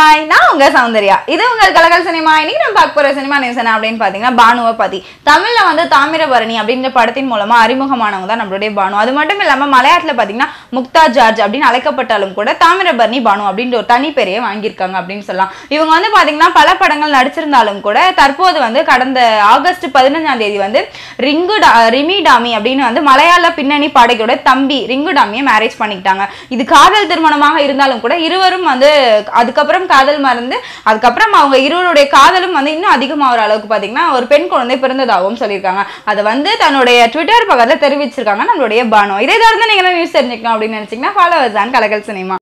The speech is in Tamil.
ஹாய் நான் உங்க சௌந்தர்யா இது உங்கள் கலகல் சினிமா இன்னைக்கு நம்ம பார்க்க போற சினிமா நியூஸ் என்ன அப்படின்னு பாத்தீங்கன்னா பானுவை பத்தி தமிழ்ல வந்து தாமிரபரணி அப்படின்ற படத்தின் மூலமா அறிமுகமானவங்க தான் நம்மளுடைய பானு அது மட்டும் இல்லாம மலையாளத்துல பாத்தீங்கன்னா முக்தா ஜார்ஜ் அப்படின்னு அழைக்கப்பட்டாலும் கூட தாமிரபரணி பானு அப்படின்ற ஒரு தனி பெயரையே வாங்கியிருக்காங்க அப்படின்னு சொல்லலாம் இவங்க வந்து பாத்தீங்கன்னா பல படங்கள் நடிச்சிருந்தாலும் கூட தற்போது வந்து கடந்த ஆகஸ்ட் பதினஞ்சாம் தேதி வந்து ரிங்கு டா- ரிமி டாமி அப்படின்னு வந்து மலையாள பின்னணி பாடகியோட தம்பி ரிங்கு டாமியை மேரேஜ் பண்ணிக்கிட்டாங்க இது காதல் திருமணமாக இருந்தாலும் கூட இருவரும் வந்து அதுக்கப்புறம் காதல் மறந்து அதுக்கப்புறம் அவங்க இருவருடைய காதலும் வந்து இன்னும் அதிகமாகிற அளவுக்கு பார்த்தீங்கன்னா ஒரு பெண் குழந்தை பிறந்ததாகவும் சொல்லியிருக்காங்க அதை வந்து தன்னுடைய ட்விட்டர் பக்கத்தில் தெரிவிச்சிருக்காங்க நம்மளுடைய பானு இதை தொடர்ந்து நீங்களும் நியூஸ் தெரிஞ்சுக்கணும் அப்படின்னு நினைச்சீங்கன்னா ஃபாலோவர்ஸ் தான் கலகல் சினிமா